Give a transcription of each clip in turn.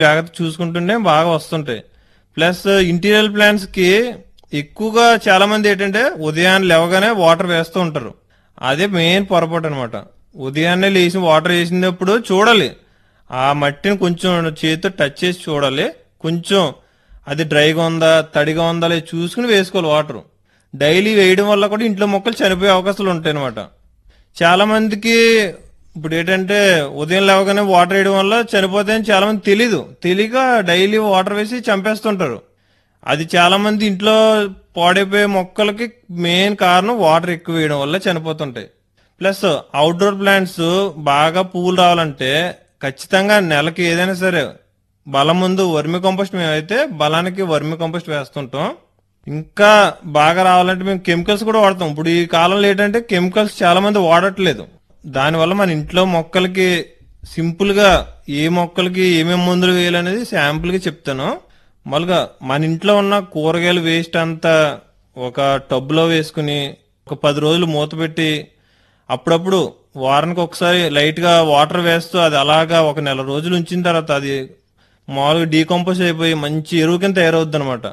జాగ్రత్త చూసుకుంటుంటే బాగా వస్తుంటాయి ప్లస్ ఇంటీరియర్ ప్లాంట్స్ కి ఎక్కువగా చాలా మంది ఏంటంటే ఉదయాన్నే లేవగానే వాటర్ వేస్తూ ఉంటారు అదే మెయిన్ పొరపాటు అనమాట ఉదయాన్నే లేచి వాటర్ వేసినప్పుడు చూడాలి ఆ మట్టిని కొంచెం చేతితో టచ్ చేసి చూడాలి కొంచెం అది డ్రైగా ఉందా తడిగా ఉందా లేదా చూసుకుని వేసుకోవాలి వాటర్ డైలీ వేయడం వల్ల కూడా ఇంట్లో మొక్కలు చనిపోయే అవకాశాలు ఉంటాయి అనమాట చాలా మందికి ఇప్పుడు ఏంటంటే ఉదయం లేవగానే వాటర్ వేయడం వల్ల చనిపోతాయని చాలా మంది తెలీదు తెలియక డైలీ వాటర్ వేసి చంపేస్తుంటారు అది చాలా మంది ఇంట్లో పాడైపోయే మొక్కలకి మెయిన్ కారణం వాటర్ ఎక్కువ వేయడం వల్ల చనిపోతుంటాయి ప్లస్ అవుట్డోర్ ప్లాంట్స్ బాగా పువ్వులు రావాలంటే ఖచ్చితంగా నెలకి ఏదైనా సరే బలం ముందు వర్మి కంపోస్ట్ మేమైతే బలానికి వర్మి కంపోస్ట్ వేస్తుంటాం ఇంకా బాగా రావాలంటే మేము కెమికల్స్ కూడా వాడతాం ఇప్పుడు ఈ కాలంలో ఏంటంటే కెమికల్స్ చాలా మంది వాడట్లేదు దానివల్ల మన ఇంట్లో మొక్కలకి సింపుల్ గా ఏ మొక్కలకి ఏమేమి మందులు వేయాలనేది శాంపుల్ గా చెప్తాను మళ్ళీ మన ఇంట్లో ఉన్న కూరగాయల వేస్ట్ అంతా ఒక టబ్లో వేసుకుని ఒక పది రోజులు మూత పెట్టి అప్పుడప్పుడు వారానికి ఒకసారి లైట్ గా వాటర్ వేస్తూ అది అలాగా ఒక నెల రోజులు ఉంచిన తర్వాత అది మామూలుగా డీకంపోజ్ అయిపోయి మంచి ఎరువు కింద తయారవుద్ది అనమాట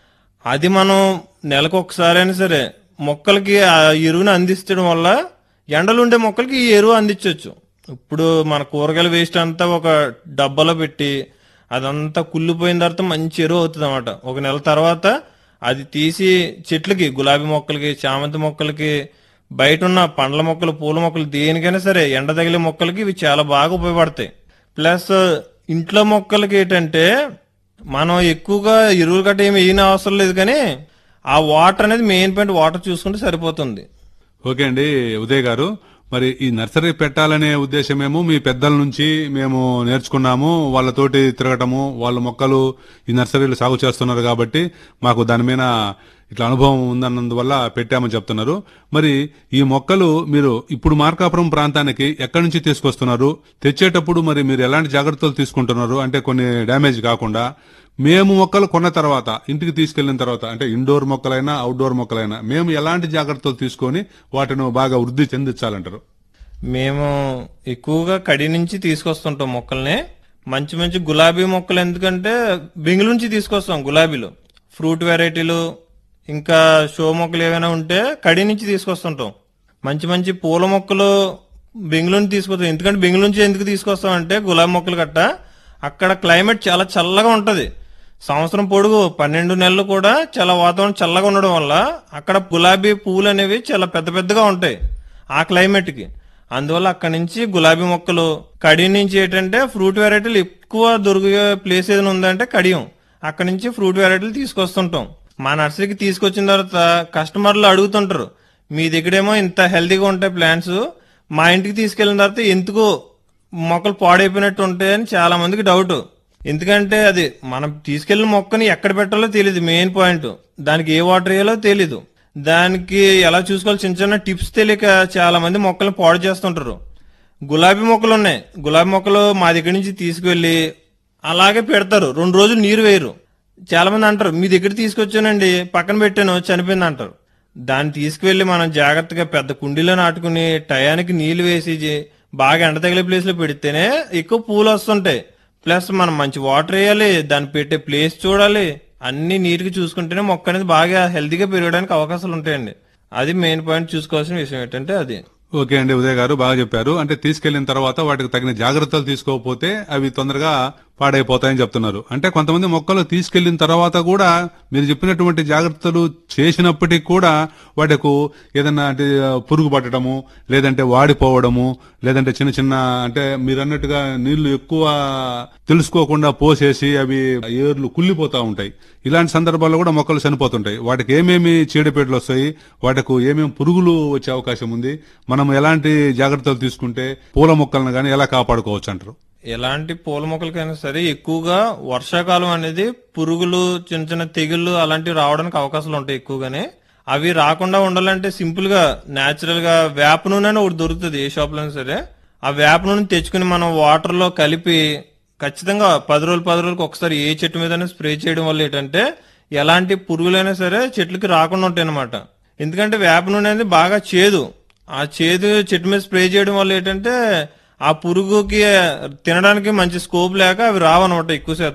అది మనం నెలకు ఒకసారి అయినా సరే మొక్కలకి ఆ ఎరువుని అందించడం వల్ల ఎండలు ఉండే మొక్కలకి ఈ ఎరువు అందించవచ్చు ఇప్పుడు మన కూరగాయల వేస్ట్ అంతా ఒక డబ్బాలో పెట్టి అదంతా కుళ్ళిపోయిన తర్వాత మంచి ఎరువు అవుతుంది అనమాట ఒక నెల తర్వాత అది తీసి చెట్లకి గులాబీ మొక్కలకి చామంతి మొక్కలకి బయట ఉన్న పండ్ల మొక్కలు పూల మొక్కలు దేనికైనా సరే ఎండ తగిలే మొక్కలకి ఇవి చాలా బాగా ఉపయోగపడతాయి ప్లస్ ఇంట్లో మొక్కలకి ఏంటంటే మనం ఎక్కువగా ఎరువులు గట్ట ఏమి వేయని అవసరం లేదు కానీ ఆ వాటర్ అనేది మెయిన్ పాయింట్ వాటర్ చూసుకుంటే సరిపోతుంది ఓకే అండి ఉదయ్ గారు మరి ఈ నర్సరీ పెట్టాలనే ఉద్దేశమేమో మీ పెద్దల నుంచి మేము నేర్చుకున్నాము వాళ్ళతోటి తిరగటము వాళ్ళ మొక్కలు ఈ నర్సరీలు సాగు చేస్తున్నారు కాబట్టి మాకు దాని మీద ఇట్లా అనుభవం ఉందన్నందువల్ల పెట్టామని చెప్తున్నారు మరి ఈ మొక్కలు మీరు ఇప్పుడు మార్కాపురం ప్రాంతానికి ఎక్కడి నుంచి తీసుకొస్తున్నారు తెచ్చేటప్పుడు మరి మీరు ఎలాంటి జాగ్రత్తలు తీసుకుంటున్నారు అంటే కొన్ని డ్యామేజ్ కాకుండా మేము మొక్కలు కొన్న తర్వాత ఇంటికి తీసుకెళ్లిన తర్వాత అంటే ఇండోర్ మొక్కలైనా అవుట్డోర్ మొక్కలైనా మేము ఎలాంటి జాగ్రత్తలు తీసుకొని వాటిని బాగా వృద్ధి చెందించాలంటారు మేము ఎక్కువగా కడి నుంచి తీసుకొస్తుంటాం మొక్కల్ని మంచి మంచి గులాబీ మొక్కలు ఎందుకంటే బెంగుళూరు నుంచి తీసుకొస్తాం గులాబీలు ఫ్రూట్ వెరైటీలు ఇంకా షో మొక్కలు ఏమైనా ఉంటే కడి నుంచి తీసుకొస్తుంటాం మంచి మంచి పూల మొక్కలు బెంగళూరు నుంచి తీసుకొస్తాం ఎందుకంటే బెంగళూరు నుంచి ఎందుకు తీసుకొస్తాం అంటే గులాబీ మొక్కలు గట్ట అక్కడ క్లైమేట్ చాలా చల్లగా ఉంటది సంవత్సరం పొడుగు పన్నెండు నెలలు కూడా చాలా వాతావరణం చల్లగా ఉండడం వల్ల అక్కడ గులాబీ పువ్వులు అనేవి చాలా పెద్ద పెద్దగా ఉంటాయి ఆ క్లైమేట్ కి అందువల్ల అక్కడ నుంచి గులాబీ మొక్కలు కడి నుంచి ఏంటంటే ఫ్రూట్ వెరైటీలు ఎక్కువ దొరికే ప్లేస్ ఏదైనా ఉందంటే కడియం అక్కడ నుంచి ఫ్రూట్ వెరైటీలు తీసుకొస్తుంటాం మా నర్సరీకి తీసుకొచ్చిన తర్వాత కస్టమర్లు అడుగుతుంటారు మీ దగ్గరేమో ఇంత హెల్తీగా ఉంటాయి ప్లాంట్స్ మా ఇంటికి తీసుకెళ్ళిన తర్వాత ఎందుకు మొక్కలు పాడైపోయినట్టు ఉంటాయని చాలా మందికి డౌట్ ఎందుకంటే అది మనం తీసుకెళ్లిన మొక్కని ఎక్కడ పెట్టాలో తెలియదు మెయిన్ పాయింట్ దానికి ఏ వాటర్ వేయాలో తెలీదు దానికి ఎలా చూసుకోవాలి చిన్న చిన్న టిప్స్ తెలియక చాలా మంది మొక్కల్ని పాడు చేస్తుంటారు గులాబీ మొక్కలు ఉన్నాయి గులాబీ మొక్కలు మా దగ్గర నుంచి తీసుకువెళ్లి అలాగే పెడతారు రెండు రోజులు నీరు వేయరు చాలా మంది అంటారు మీ దగ్గర తీసుకొచ్చానండి పక్కన పెట్టాను చనిపోయింది అంటారు దాన్ని తీసుకువెళ్లి మనం జాగ్రత్తగా పెద్ద కుండీలో నాటుకుని టయానికి నీళ్లు వేసి జే- బాగా ఎండ తగిలే ప్లేస్ లో పెడితేనే ఎక్కువ పూలు వస్తుంటాయి ప్లస్ మనం మంచి వాటర్ వేయాలి దాన్ని పెట్టే ప్లేస్ చూడాలి అన్ని నీట్గా చూసుకుంటేనే మొక్క అనేది బాగా హెల్తీగా పెరగడానికి అవకాశాలు ఉంటాయండి అది మెయిన్ పాయింట్ చూసుకోవాల్సిన విషయం ఏంటంటే అది ఓకే అండి ఉదయ్ గారు బాగా చెప్పారు అంటే తీసుకెళ్లిన తర్వాత వాటికి తగిన జాగ్రత్తలు తీసుకోకపోతే అవి తొందరగా పాడైపోతాయని చెప్తున్నారు అంటే కొంతమంది మొక్కలు తీసుకెళ్లిన తర్వాత కూడా మీరు చెప్పినటువంటి జాగ్రత్తలు చేసినప్పటికీ కూడా వాటికి ఏదన్నా అంటే పురుగు పట్టడము లేదంటే వాడిపోవడము లేదంటే చిన్న చిన్న అంటే మీరు అన్నట్టుగా నీళ్లు ఎక్కువ తెలుసుకోకుండా పోసేసి అవి ఏర్లు కుళ్ళిపోతా ఉంటాయి ఇలాంటి సందర్భాల్లో కూడా మొక్కలు చనిపోతుంటాయి వాటికి ఏమేమి చీడపీడలు వస్తాయి వాటికి ఏమేమి పురుగులు వచ్చే అవకాశం ఉంది మనం ఎలాంటి జాగ్రత్తలు తీసుకుంటే పూల మొక్కలను గానీ ఎలా కాపాడుకోవచ్చు అంటారు ఎలాంటి పూల మొక్కలకైనా సరే ఎక్కువగా వర్షాకాలం అనేది పురుగులు చిన్న చిన్న తెగుళ్ళు అలాంటివి రావడానికి అవకాశాలు ఉంటాయి ఎక్కువగానే అవి రాకుండా ఉండాలంటే సింపుల్ గా నేచురల్ గా వేప నూనె అని ఒకటి దొరుకుతుంది ఏ షాప్ లో సరే ఆ వేప నూనె తెచ్చుకుని మనం వాటర్ లో కలిపి ఖచ్చితంగా పది రోజులు పది రోజులకు ఒకసారి ఏ చెట్టు మీద స్ప్రే చేయడం వల్ల ఏంటంటే ఎలాంటి పురుగులైనా సరే చెట్లకి రాకుండా ఉంటాయి అనమాట ఎందుకంటే వేప నూనె అనేది బాగా చేదు ఆ చేదు చెట్టు మీద స్ప్రే చేయడం వల్ల ఏంటంటే ఆ పురుగుకి తినడానికి మంచి స్కోప్ లేక అవి రావన్నమాట ఎక్కువ శాతం